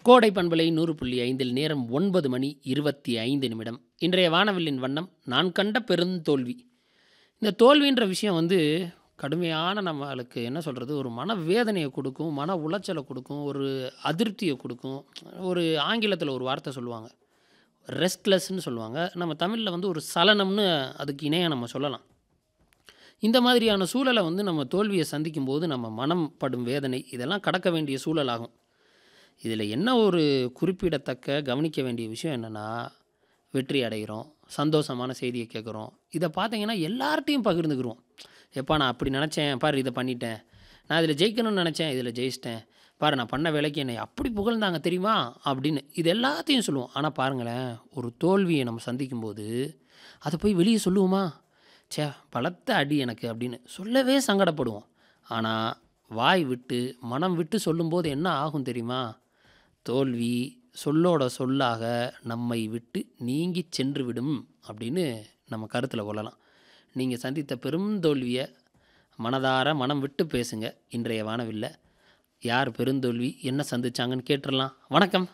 கோடை பண்பலை நூறு புள்ளி ஐந்தில் நேரம் ஒன்பது மணி இருபத்தி ஐந்து நிமிடம் இன்றைய வானவில்லின் வண்ணம் நான் கண்ட பெருந்தோல்வி இந்த தோல்வின்ற விஷயம் வந்து கடுமையான நம்மளுக்கு என்ன சொல்கிறது ஒரு மன வேதனையை கொடுக்கும் மன உளைச்சலை கொடுக்கும் ஒரு அதிருப்தியை கொடுக்கும் ஒரு ஆங்கிலத்தில் ஒரு வார்த்தை சொல்லுவாங்க ரெஸ்ட்லெஸ்ன்னு சொல்லுவாங்க நம்ம தமிழில் வந்து ஒரு சலனம்னு அதுக்கு இணையாக நம்ம சொல்லலாம் இந்த மாதிரியான சூழலை வந்து நம்ம தோல்வியை சந்திக்கும் போது நம்ம மனம் படும் வேதனை இதெல்லாம் கடக்க வேண்டிய சூழலாகும் இதில் என்ன ஒரு குறிப்பிடத்தக்க கவனிக்க வேண்டிய விஷயம் என்னென்னா வெற்றி அடைகிறோம் சந்தோஷமான செய்தியை கேட்குறோம் இதை பார்த்தீங்கன்னா எல்லார்ட்டையும் பகிர்ந்துக்கிறோம் எப்பா நான் அப்படி நினச்சேன் பாரு இதை பண்ணிட்டேன் நான் இதில் ஜெயிக்கணும்னு நினச்சேன் இதில் ஜெயிச்சிட்டேன் பாரு நான் பண்ண வேலைக்கு என்னை அப்படி புகழ்ந்தாங்க தெரியுமா அப்படின்னு இது எல்லாத்தையும் சொல்லுவோம் ஆனால் பாருங்களேன் ஒரு தோல்வியை நம்ம சந்திக்கும்போது அதை போய் வெளியே சொல்லுவோமா ச்சே பலத்த அடி எனக்கு அப்படின்னு சொல்லவே சங்கடப்படுவோம் ஆனால் வாய் விட்டு மனம் விட்டு சொல்லும்போது என்ன ஆகும் தெரியுமா தோல்வி சொல்லோட சொல்லாக நம்மை விட்டு நீங்கி சென்று விடும் அப்படின்னு நம்ம கருத்தில் கொள்ளலாம் நீங்கள் சந்தித்த பெரும் தோல்வியை மனதார மனம் விட்டு பேசுங்க இன்றைய வானவில்லை யார் பெருந்தோல்வி என்ன சந்திச்சாங்கன்னு கேட்டுடலாம் வணக்கம்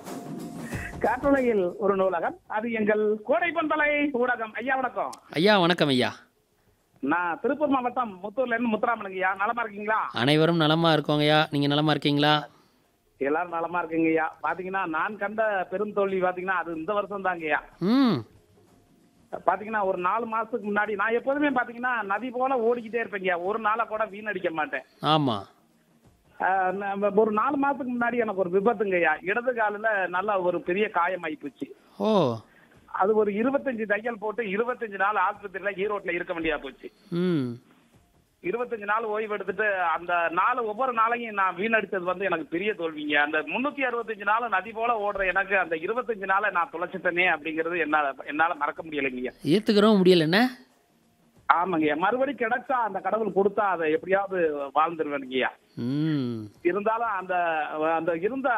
காட்டுலகில் ஒரு நூலகம் அது எங்கள் கோடை பண்பலை ஊடகம் ஐயா வணக்கம் ஐயா வணக்கம் ஐயா நான் திருப்பூர் மாவட்டம் முத்தூர்ல இருந்து முத்துராமனுங்க ஐயா நலமா இருக்கீங்களா அனைவரும் நலமாக இருக்கோங்கய்யா நீங்கள் நலமாக இருக்கீங்களா எல்லாரும் நலமா இருக்குங்க ஐயா பாத்தீங்கன்னா நான் கண்ட பெருந்தோல்வி பாத்தீங்கன்னா அது இந்த வருஷம் தாங்க ஐயா ம் பாத்தீங்கன்னா ஒரு நாலு மாசத்துக்கு முன்னாடி நான் எப்போதுமே பாத்தீங்கன்னா நதி போல ஓடிக்கிட்டே இருப்பேங்க ஐயா. ஒரு நாளை கூட வீணடிக்க மாட்டேன் ஆமாம் ஆஹ் நான் ஒரு நாலு மாசத்துக்கு முன்னாடி எனக்கு ஒரு விபத்துங்க ஐயா இடது காலில் நல்லா ஒரு பெரிய காயம் ஆயிப்போச்சு ஓ அது ஒரு இருபத்தஞ்சு தையல் போட்டு இருபத்தஞ்சு நாள் ஆஸ்பத்திரியில ஈரோட்ல இருக்க வேண்டியா போச்சு ம் இருபத்தஞ்சு நாள் ஓய்வு எடுத்துட்டு அந்த நாள் ஒவ்வொரு நாளையும் நான் வீணடிச்சது வந்து எனக்கு பெரிய தோல்விங்க அந்த முன்னூத்தி அறுபத்தஞ்சு நாள் நதி போல ஓடுற எனக்கு அந்த இருபத்தஞ்சு நாளை நான் தொலைச்சிட்டனே அப்படிங்கிறது என்னால என்னால மறக்க முடியலைங்க ஏற்றுக்கிறவும் முடியல என்ன ஆமாங்க மறுபடி கிடைச்சா அந்த கடவுள் கொடுத்தா அதை எப்படியாவது வாழ்ந்துருவேனுங்கய்யா ம் இருந்தாலும் அந்த அந்த இருந்த